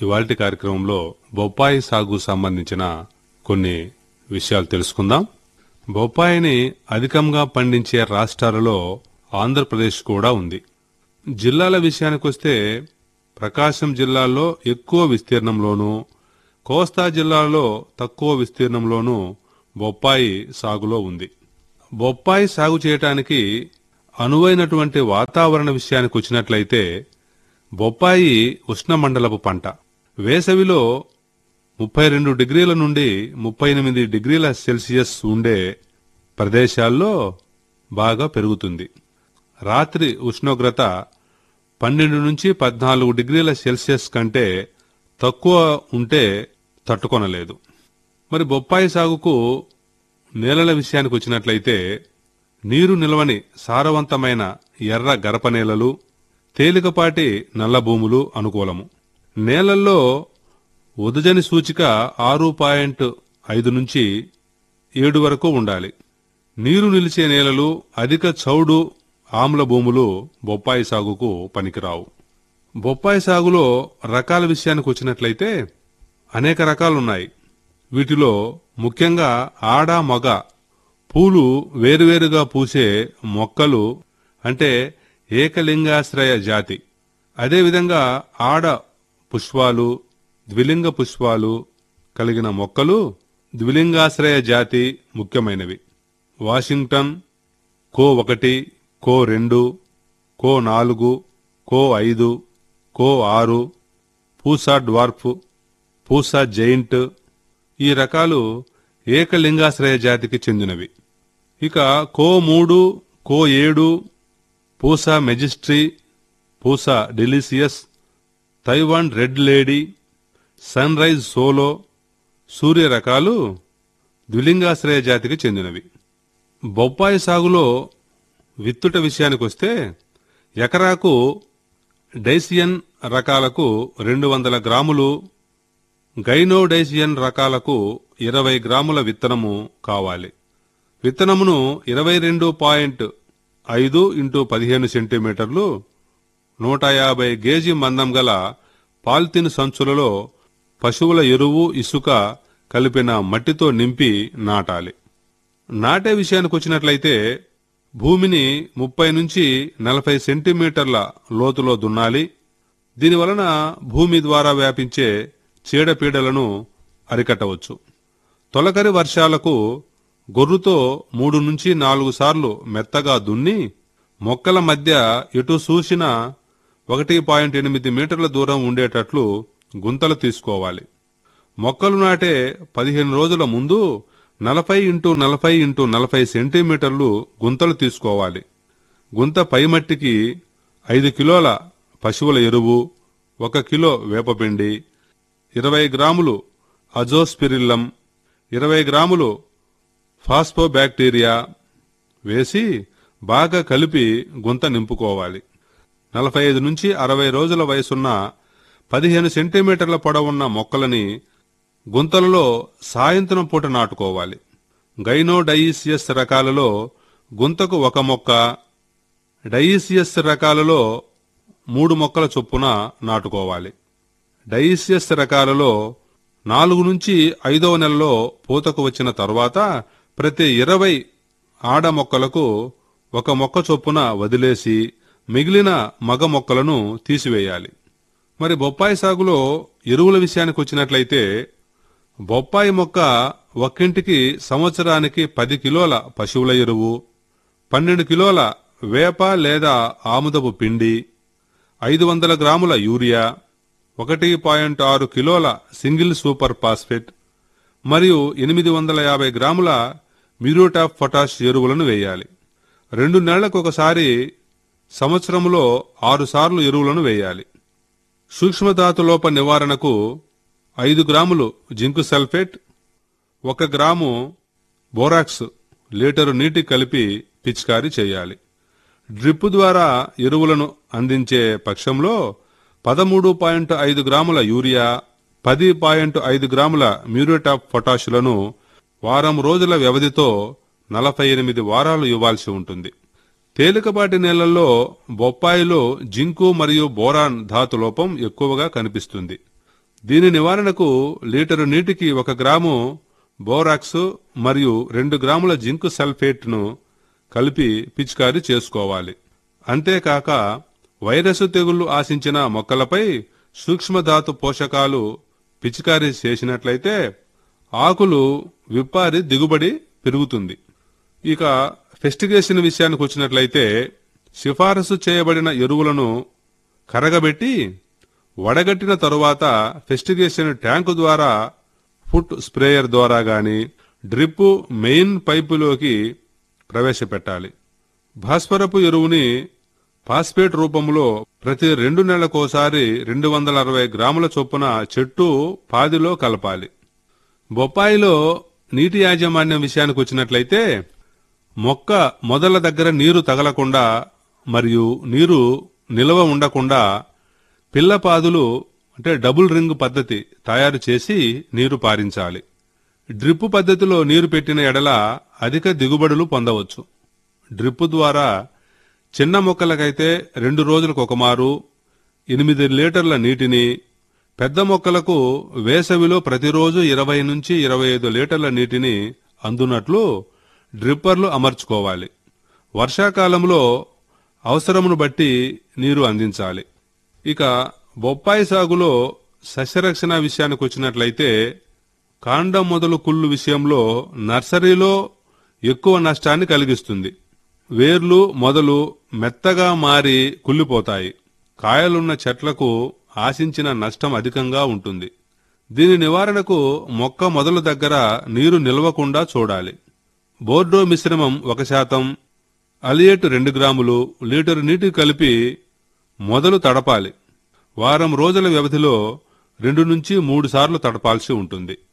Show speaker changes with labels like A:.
A: ఇవాల్టి కార్యక్రమంలో బొప్పాయి సాగు సంబంధించిన కొన్ని విషయాలు తెలుసుకుందాం బొప్పాయిని అధికంగా పండించే రాష్ట్రాలలో ఆంధ్రప్రదేశ్ కూడా ఉంది జిల్లాల విషయానికొస్తే ప్రకాశం జిల్లాలో ఎక్కువ విస్తీర్ణంలోనూ కోస్తా జిల్లాలో తక్కువ విస్తీర్ణంలోనూ బొప్పాయి సాగులో ఉంది బొప్పాయి సాగు చేయటానికి అనువైనటువంటి వాతావరణ విషయానికి వచ్చినట్లయితే బొప్పాయి ఉష్ణమండలపు పంట వేసవిలో ముప్పై రెండు డిగ్రీల నుండి ముప్పై ఎనిమిది డిగ్రీల సెల్సియస్ ఉండే ప్రదేశాల్లో బాగా పెరుగుతుంది రాత్రి ఉష్ణోగ్రత పన్నెండు నుంచి పద్నాలుగు డిగ్రీల సెల్సియస్ కంటే తక్కువ ఉంటే తట్టుకొనలేదు మరి బొప్పాయి సాగుకు నేలల విషయానికి వచ్చినట్లయితే నీరు నిలవని సారవంతమైన ఎర్ర గరప నేలలు తేలికపాటి నల్ల భూములు అనుకూలము నేలల్లో ఉదజని సూచిక ఆరు పాయింట్ ఐదు నుంచి ఏడు వరకు ఉండాలి నీరు నిలిచే నేలలు అధిక చౌడు ఆమ్ల భూములు బొప్పాయి సాగుకు పనికిరావు బొప్పాయి సాగులో రకాల విషయానికి వచ్చినట్లయితే అనేక రకాలున్నాయి వీటిలో ముఖ్యంగా ఆడ మగ పూలు వేరువేరుగా పూసే మొక్కలు అంటే ఏకలింగాశ్రయ జాతి అదేవిధంగా ఆడ పుష్పాలు ద్విలింగ పుష్పాలు కలిగిన మొక్కలు ద్విలింగాశ్రయ జాతి ముఖ్యమైనవి వాషింగ్టన్ కో ఒకటి కో రెండు కో నాలుగు కో ఐదు కో ఆరు పూసా డ్వార్ఫ్ పూసా జైంట్ ఈ రకాలు ఏకలింగాశ్రయ జాతికి చెందినవి ఇక కో మూడు కో ఏడు పూసా మెజిస్ట్రీ Pusa delicious Taiwan red lady sun rise solo Surya రకాలు ద్విలింగాశ్రయ జాతికి చెందినవి బొప్పాయి సాగులో విత్తుట విషయానికొస్తే ఎకరాకు డైసియన్ రకాలకు రెండు వందల గ్రాములు గైనోడైసియన్ రకాలకు ఇరవై గ్రాముల విత్తనము కావాలి విత్తనమును ఇరవై రెండు పాయింట్ ఐదు ఇంటూ పదిహేను సెంటీమీటర్లు నూట యాభై గేజీ మందం గల పాలిథిన్ సంచులలో పశువుల ఎరువు ఇసుక కలిపిన మట్టితో నింపి నాటాలి నాటే విషయానికి వచ్చినట్లయితే భూమిని ముప్పై నుంచి నలభై సెంటీమీటర్ల లోతులో దున్నాలి దీనివలన భూమి ద్వారా వ్యాపించే చీడపీడలను అరికట్టవచ్చు తొలకరి వర్షాలకు గొర్రుతో మూడు నుంచి నాలుగు సార్లు మెత్తగా దున్ని మొక్కల మధ్య ఎటు చూసినా ఒకటి పాయింట్ ఎనిమిది మీటర్ల దూరం ఉండేటట్లు గుంతలు తీసుకోవాలి మొక్కలు నాటే పదిహేను రోజుల ముందు నలభై ఇంటూ నలభై ఇంటూ నలభై సెంటీమీటర్లు గుంతలు తీసుకోవాలి గుంత పైమట్టికి ఐదు కిలోల పశువుల ఎరువు ఒక కిలో వేపపిండి ఇరవై గ్రాములు అజోస్పిరిల్లం ఇరవై గ్రాములు ఫాస్ఫోబ్యాక్టీరియా వేసి బాగా కలిపి గుంత నింపుకోవాలి నలభై ఐదు నుంచి అరవై రోజుల వయసున్న పదిహేను సెంటీమీటర్ల పొడవున్న మొక్కలని గుంతలలో సాయంత్రం పూట నాటుకోవాలి గైనోడైసియస్ రకాలలో గుంతకు ఒక మొక్క డైసియస్ రకాలలో మూడు మొక్కల చొప్పున నాటుకోవాలి డైసియస్ రకాలలో నాలుగు నుంచి ఐదవ నెలలో పూతకు వచ్చిన తర్వాత ప్రతి ఇరవై ఆడ మొక్కలకు ఒక మొక్క చొప్పున వదిలేసి మిగిలిన మగ మొక్కలను తీసివేయాలి మరి బొప్పాయి సాగులో ఎరువుల విషయానికి వచ్చినట్లయితే బొప్పాయి మొక్క ఒక్కింటికి సంవత్సరానికి పది కిలోల పశువుల ఎరువు పన్నెండు కిలోల వేప లేదా ఆముదపు పిండి ఐదు వందల గ్రాముల యూరియా ఒకటి పాయింట్ ఆరు కిలోల సింగిల్ సూపర్ ఫాస్ఫేట్ మరియు ఎనిమిది వందల యాభై గ్రాముల మ్యూరేట్ ఆఫ్ పొటాష్ ఎరువులను వేయాలి రెండు నెలలకు ఒకసారి సంవత్సరంలో ఆరు సార్లు ఎరువులను వేయాలి సూక్ష్మధాతులోప నివారణకు ఐదు గ్రాములు జింకు సల్ఫేట్ ఒక గ్రాము బోరాక్స్ లీటరు నీటి కలిపి పిచికారీ చేయాలి డ్రిప్ ద్వారా ఎరువులను అందించే పక్షంలో పదమూడు పాయింట్ ఐదు గ్రాముల యూరియా పది పాయింట్ ఐదు గ్రాముల మ్యూరేట్ ఆఫ్ పొటాషులను వారం రోజుల వ్యవధితో నలభై ఎనిమిది వారాలు ఇవ్వాల్సి ఉంటుంది తేలికపాటి నేలల్లో బొప్పాయిలో జింకు మరియు బోరాన్ ధాతు లోపం ఎక్కువగా కనిపిస్తుంది దీని నివారణకు లీటరు నీటికి ఒక గ్రాము బోరాక్స్ మరియు రెండు గ్రాముల జింక్ సల్ఫేట్ను కలిపి పిచికారీ చేసుకోవాలి అంతేకాక వైరస్ తెగుళ్లు ఆశించిన మొక్కలపై సూక్ష్మధాతు పోషకాలు పిచికారీ చేసినట్లయితే ఆకులు విప్పారి దిగుబడి పెరుగుతుంది ఇక ఫెస్టిగేషన్ విషయానికి వచ్చినట్లయితే సిఫారసు చేయబడిన ఎరువులను కరగబెట్టి వడగట్టిన తరువాత ఫెస్టిగేషన్ ట్యాంకు ద్వారా ఫుట్ స్ప్రేయర్ ద్వారా గాని డ్రిప్ మెయిన్ పైపులోకి ప్రవేశపెట్టాలి భాస్వరపు ఎరువుని ఫాస్ఫేట్ రూపంలో ప్రతి రెండు నెలలకోసారి రెండు వందల అరవై గ్రాముల చొప్పున చెట్టు పాదిలో కలపాలి బొప్పాయిలో నీటి యాజమాన్యం విషయానికి వచ్చినట్లయితే మొక్క మొదల దగ్గర నీరు తగలకుండా మరియు నీరు నిల్వ ఉండకుండా పిల్లపాదులు అంటే డబుల్ రింగ్ పద్ధతి తయారు చేసి నీరు పారించాలి డ్రిప్ పద్ధతిలో నీరు పెట్టిన ఎడల అధిక దిగుబడులు పొందవచ్చు డ్రిప్ ద్వారా చిన్న మొక్కలకైతే రెండు రోజులకు ఒక మారు ఎనిమిది లీటర్ల నీటిని పెద్ద మొక్కలకు వేసవిలో ప్రతిరోజు ఇరవై నుంచి ఇరవై ఐదు లీటర్ల నీటిని అందునట్లు డ్రిప్పర్లు అమర్చుకోవాలి వర్షాకాలంలో అవసరమును బట్టి నీరు అందించాలి ఇక బొప్పాయి సాగులో సస్యరక్షణ విషయానికి వచ్చినట్లయితే కాండం మొదలు కుళ్ళు విషయంలో నర్సరీలో ఎక్కువ నష్టాన్ని కలిగిస్తుంది వేర్లు మొదలు మెత్తగా మారి కుళ్ళిపోతాయి కాయలున్న చెట్లకు ఆశించిన నష్టం అధికంగా ఉంటుంది దీని నివారణకు మొక్క మొదలు దగ్గర నీరు నిల్వకుండా చూడాలి బోర్డో మిశ్రమం ఒక శాతం అలియేట్ రెండు గ్రాములు లీటరు నీటి కలిపి మొదలు తడపాలి వారం రోజుల వ్యవధిలో రెండు నుంచి మూడు సార్లు తడపాల్సి ఉంటుంది